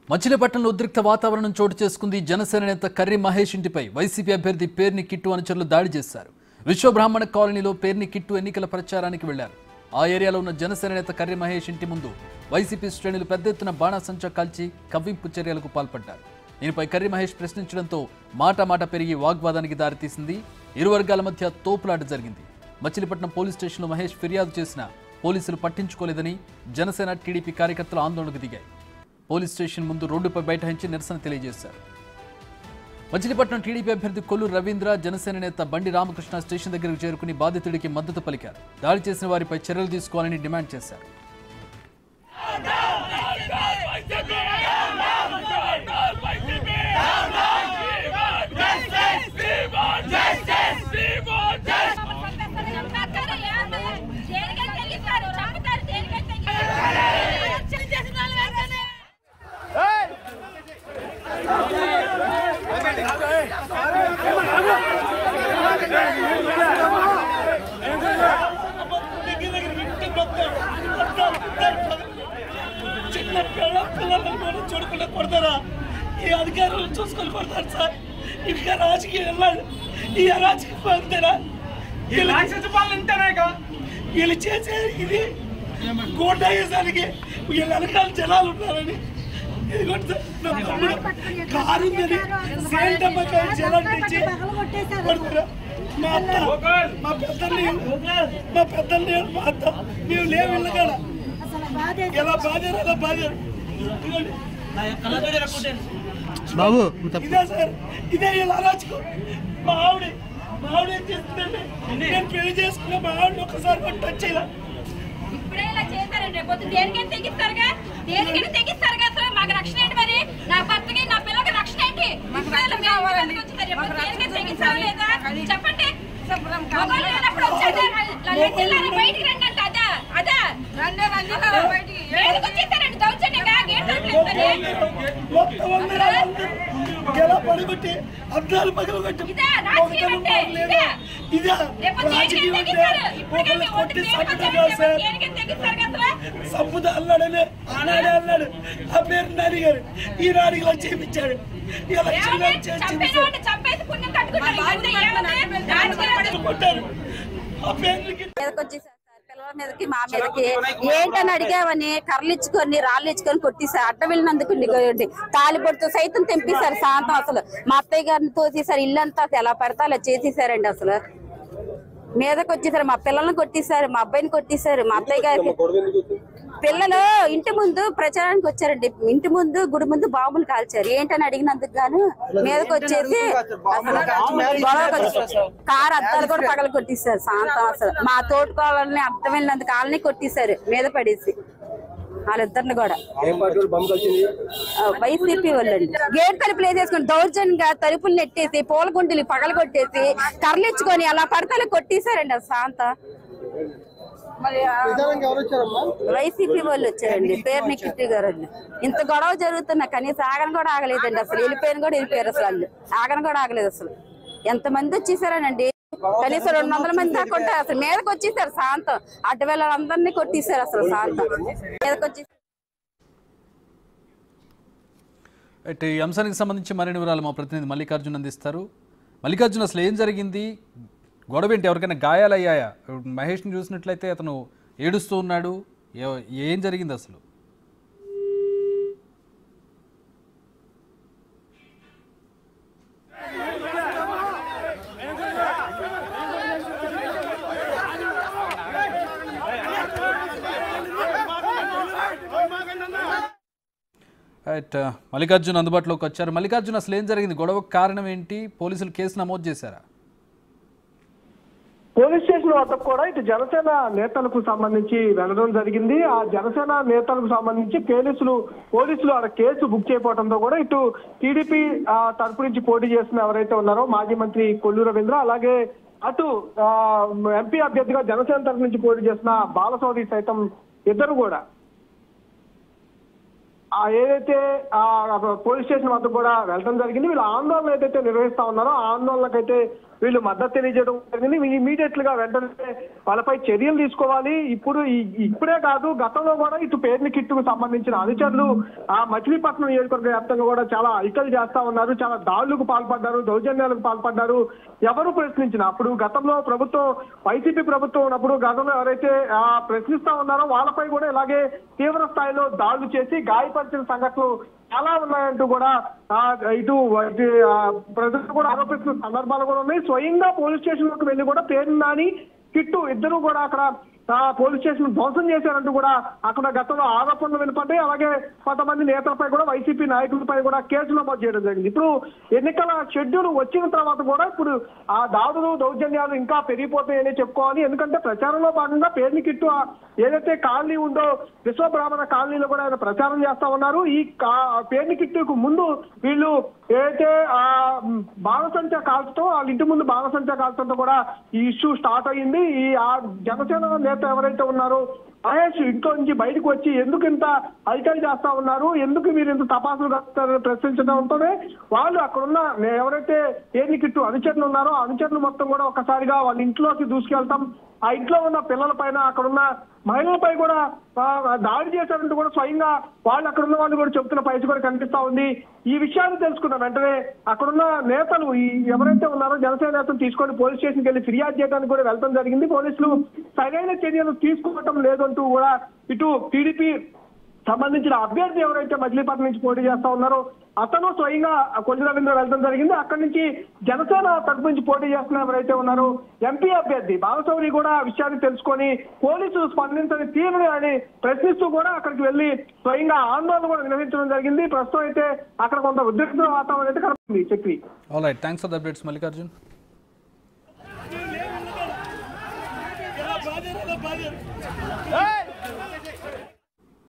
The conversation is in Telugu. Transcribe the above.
మచిలీపట్నంలో ఉద్రిక్త వాతావరణం చోటు చేసుకుంది జనసేన నేత కర్రి మహేష్ ఇంటిపై వైసీపీ అభ్యర్థి పేర్ని కిట్టు అనుచరులు దాడి చేశారు విశ్వబ్రాహ్మణ కాలనీలో పేర్ని కిట్టు ఎన్నికల ప్రచారానికి వెళ్లారు ఆ ఏరియాలో ఉన్న జనసేన నేత కర్రి మహేష్ ఇంటి ముందు వైసీపీ శ్రేణులు పెద్ద ఎత్తున బాణాసంచా కాల్చి కవ్వింపు చర్యలకు పాల్పడ్డారు దీనిపై కర్రి మహేష్ ప్రశ్నించడంతో మాట మాట పెరిగి వాగ్వాదానికి దారితీసింది ఇరు వర్గాల మధ్య తోపులాట జరిగింది మచిలీపట్నం పోలీస్ స్టేషన్లో మహేష్ ఫిర్యాదు చేసినా పోలీసులు పట్టించుకోలేదని జనసేన టీడీపీ కార్యకర్తలు ఆందోళనకు దిగాయి పోలీస్ స్టేషన్ ముందు రోడ్డుపై బైఠాయించి నిరసన తెలియజేశారు మచిలీపట్నం టీడీపీ అభ్యర్థి కొల్లు రవీంద్ర జనసేన నేత బండి రామకృష్ణ స్టేషన్ దగ్గరకు చేరుకుని బాధితుడికి మద్దతు పలికారు దాడి చేసిన వారిపై చర్యలు తీసుకోవాలని డిమాండ్ చేశారు చిన్న పిల్ల పిల్లలను కూడా చూడకుండా కొడతారా ఈ అధికారులు చూసుకొని కొడతారు సార్ ఇంకా రాజకీయం వెళ్ళాలి ఈ అరాజకీయ పాలన రాక్షస పాలన ఉంటేనేగా వీళ్ళు చేసే ఇది కోటయ్యేసరికి వీళ్ళ వెనకాల జనాలు ఉన్నారని ఇది కొడతా- నా తమ్ముడు కారు ఉందని సేల్ డబ్బాకాయ జనాలు తెచ్చి కొడతారా మా అత్త మా పెద్దల్ని మా పెద్దల్ని మా అత్త మేము లేవు వెళ్ళగల ఎలా బాధారు అలా బాధారు ఇదిగోండి. బాబు ఇదే సార్ ఇదే ఇలా అరాచకం మా ఆవిడ మా ఆవిడ ఏం చేస్తుందండి నేను పెళ్లి చేసుకున్న మా ఆవిడ ఒక్కసారి కూడా టచ్ చేయాల ఇప్పుడే ఇలా చేశారండి రేపు పొద్దున్న దేనికైనా తెగిస్తారుగా దేనికైనా తెగిస్తారుగా అసలు మాకు రక్షణ ఏంటి మరి నా భర్తకి నా పిల్లకి రక్షణ ఏంటి ఇప్పుడే ఇలా మేము ఇబ్బందికి వచ్చింది. రేపు పొద్దున్న దేనికైనా తెగిస్తారా లేదా చెప్పండి మగవాళ్ళు లేనప్పుడు వచ్చేదే లంచెల్లారా బయటికి రండి అంటే అదా అదా రండి రండి బయటికి ఎందుకు వచ్చేసారండి దౌర్జన్యంగా గేట్ తలుపులేసుకొని మొత్తం అందరూ అందరూ ఎలా పడగొట్టి అద్దాలు పగలగొట్టి ఇదా రాజకీయం అంటే ఇదా ఇదా రేపు రాజకీయం దేనికైనా అంటే తెగిస్తారు ఇప్పటికే ఒకళ్ళు మీ ఓటు కొట్టి దేనికి సంపద వచ్చారు? కాదు సార్ దేనికైనా తెగిస్తారు కదా సంపద అన్నాడని ఆనాడే అన్నాడు ఆ పేరు నాని గారు ఈ నాని ఇలా చేపించాడు ఎలక్షన్ లో చేసి చంపేసి చూపించాడు. చంపేసి పుణ్యం కట్టుకుంటారు ఇదంతా ఏముంది? రాజకీయాలు కొట్టారు ఆ పేర్లకి మీదకి వచ్చేసారు సార్ పిల్లల మీదకి మా మీదకి ఏంటని అడిగామని కర్రలు ఇచ్చుకొని రాళ్ళు ఇచ్చుకొని కొట్టేశారు అడ్డ వెళ్ళినందుకు ఇంకోటి తాలిపొడితో సైతం తెంపేశారు శాంతం అసలు మా అత్తయ్య గారిని తోసేశారు ఇల్లంతా అసలు ఎలా పడితే అలా చేసేసారండి అసలు మీదకి వచ్చేసారు మా పిల్లల్ని కొట్టేశారు మా అబ్బాయిని కొట్టేశారు మా అత్తయ్య గారికి పిల్లలు ఇంటి ముందు ప్రచారానికి వచ్చారండి ఇంటి ముందు గుడి ముందు బాంబులు కాల్చారు ఏంటని అడిగినందుకు గాను మీదకి వచ్చేసి అసలు గొడవకి వచ్చేసారు. కారు అద్దాలు కూడా పగల కొట్టేశారు శాంతం అసలు మా తోటుకోవాలని అర్థం వెళ్ళినందుకు వాళ్ళని కొట్టేశారు మీద పడేసి వాళ్ళిద్దరిని కూడా ఆ, వైసీపీ వాళ్ళండి గేట్ తలుపులు వేసేసుకుని దౌర్జన్యంగా తలుపులు నెట్టేసి పూల గుండెలు పగల కొట్టేసి కర్రలు ఇచ్చుకొని అలా పడతలు కొట్టేశారండి ఆ శాంత మరి ఆ వైసీపీ వాళ్ళు వచ్చారండి పేరు నిక్కిట్టి గారు వాళ్ళు. ఇంత గొడవ జరుగుతున్నా కనీసం ఆగన కూడా ఆగలేదండి అసలు వెళ్ళిపోయిన కూడా వెళ్ళిపోయారు అసలు వాళ్ళు ఆగన కూడా ఆగలేదు అసలు ఎంత మంది వచ్చేసారనండి కనీసం రెండు వందల మంది దాకా ఉంటారు అసలు మీదకి వచ్చేసారు శాంతం అటు అందరినీ కొట్టేశారు అసలు శాంతం మీదకి వచ్చేసి అయితే ఈ అంశానికి సంబంధించి మరిన్ని వివరాలు మా ప్రతినిధి మల్లికార్జున్ అందిస్తారు మల్లికార్జున్ అసలు ఏం జరిగింది గొడవ ఏంటి ఎవరికైనా గాయాలయ్యాయా మహేష్ని చూసినట్లయితే అతను ఏడుస్తూ ఉన్నాడు ఏ- ఏం జరిగింది అసలు రైట్ మల్లికార్జున్ అందుబాటులోకి వచ్చారు మల్లికార్జున్ అసలు ఏం జరిగింది గొడవకు కారణం ఏంటి పోలీసులు కేసు నమోదు చేశారా పోలీస్ స్టేషన్ వద్ద కూడా ఇటు జనసేన నేతలకు సంబంధించి వెళ్ళడం జరిగింది ఆ జనసేన నేతలకు సంబంధించి పోలీసులు పోలీసులు ఆడ కేసు బుక్ చేయకపోవడంతో కూడా ఇటు టీడీపీ ఆ, తరపు నుంచి పోటీ చేస్తున్న ఎవరైతే ఉన్నారో మాజీ మంత్రి కొల్లు రవీంద్ర అలాగే అటు ఆ, ఎంపీ అభ్యర్థిగా జనసేన తరపు నుంచి పోటీ చేస్తున్న బాలసౌరి సైతం ఇద్దరు కూడా ఆ ఏదైతే ఆ పోలీస్ స్టేషన్ వద్ద కూడా వెళ్ళడం జరిగింది వీళ్ళు ఆందోళన ఏదైతే నిర్వహిస్తా ఉన్నారో ఆ ఆందోళనకైతే వీళ్ళు మద్దతు తెలియజేయడం జరిగింది ఇమీడియట్ గా వెంటనే వాళ్ళపై చర్యలు తీసుకోవాలి ఇప్పుడు ఈ- ఇప్పుడే కాదు గతంలో కూడా ఇటు పేర్ని కిట్టుకు సంబంధించిన అనుచరులు ఆ మచిలీపట్నం నియోజకవర్గ వ్యాప్తంగా కూడా చాలా అరికలు చేస్తా ఉన్నారు చాలా దాడులకు పాల్పడ్డారు దౌర్జన్యాలకు పాల్పడ్డారు ఎవరు ప్రశ్నించిన అప్పుడు గతంలో ప్రభుత్వం వైసీపీ ప్రభుత్వం ఉన్నప్పుడు గతంలో ఎవరైతే ఆ ప్రశ్నిస్తా ఉన్నారో వాళ్ళపై కూడా ఇలాగే తీవ్ర స్థాయిలో దాడులు చేసి గాయపరిచిన సంఘటనలు చాలా ఉన్నాయంటూ కూడా ఆ, ఇటు ఇటు, ఆ, ప్రజలు కూడా ఆరోపిస్తున్న సందర్భాలు కూడా ఉన్నాయి స్వయంగా పోలీస్ స్టేషన్ లోకి వెళ్ళి కూడా పేరు నాని కిట్టు ఇద్దరు కూడా అక్కడ ఆ, పోలీస్ స్టేషన్ ధ్వంసం చేశారంటూ కూడా అక్కడ గతంలో ఆరోపణలు వినపడ్డాయి అలాగే కొంతమంది నేతలపై కూడా వైసీపీ నాయకులపై కూడా కేసులు నమోదు చేయడం జరిగింది ఇప్పుడు ఎన్నికల షెడ్యూల్ వచ్చిన తర్వాత కూడా ఇప్పుడు ఆ దాడులు దౌర్జన్యాలు ఇంకా పెరిగిపోతాయని చెప్పుకోవాలి ఎందుకంటే ప్రచారంలో భాగంగా పేర్ని కిట్టు ఆ ఏదైతే కాలనీ ఉందో విశ్వబ్రాహ్మణ కాలనీలో కూడా ఆయన ప్రచారం చేస్తా ఉన్నారు ఈ కా- పేర్ని కిట్టుకు ముందు వీళ్ళు ఏదైతే ఆ మ్, బాణసంచా కాల్చడం వాళ్ళ ఇంటి ముందు బాణసంచా కాల్చడంతో కూడా ఈ ఇష్యూ స్టార్ట్ అయ్యింది ఈ ఆ జనసేన నేత ఎవరైతే ఉన్నారో మహేష్ ఇంట్లో నుంచి బయటకు వచ్చి ఎందుకు ఇంత అధికారులు చేస్తా ఉన్నారు ఎందుకు మీరు ఇంత తపాసులు కాస్తారని ప్రశ్నించడంతోనే వాళ్ళు అక్కడున్న ఎవరైతే ఏది కిట్టు అనుచరులు ఉన్నారో ఆ అనుచరులు మొత్తం కూడా ఒక్కసారిగా వాళ్ళ ఇంట్లోకి దూసుకెళ్తాం ఆ ఇంట్లో ఉన్న పిల్లల పైన అక్కడున్న మహిళలపై కూడా ఆ, దాడి చేశారంటూ కూడా స్వయంగా వాళ్ళు అక్కడ ఉన్న వాళ్ళు కూడా చెప్తున్న పరిస్థితి కూడా కనిపిస్తా ఉంది ఈ విషయాన్ని తెలుసుకున్న వెంటనే అక్కడున్న నేతలు ఈ ఎవరైతే ఉన్నారో జనసేన నేతలు తీసుకొని పోలీస్ స్టేషన్కి వెళ్ళి ఫిర్యాదు చేయడానికి కూడా వెళ్ళడం జరిగింది పోలీసులు సరైన చర్యలు తీసుకోవటం లేదంటూ కూడా ఇటు టీడీపీ సంబంధించిన అభ్యర్థి ఎవరైతే మజిలీపట్నం నుంచి పోటీ చేస్తా ఉన్నారో అతను స్వయంగా కొండ రవీంద్ర వెళ్ళడం జరిగింది అక్కడి నుంచి జనసేన తరపు నుంచి పోటీ చేస్తున్న ఎవరైతే ఉన్నారో ఎంపీ అభ్యర్థి బాలశౌరి కూడా ఆ విషయాన్ని తెలుసుకొని పోలీసులు స్పందించని తీరుని అని ప్రశ్నిస్తూ కూడా అక్కడికి వెళ్లి స్వయంగా ఆందోళన కూడా నిర్వహించడం జరిగింది ప్రస్తుతం అయితే అక్కడ కొంత ఉద్రిక్త వాతావరణం అయితే కనపడింది Chakri all right thanks for the updates Mallikarjun బాధ్యత బాధ్యత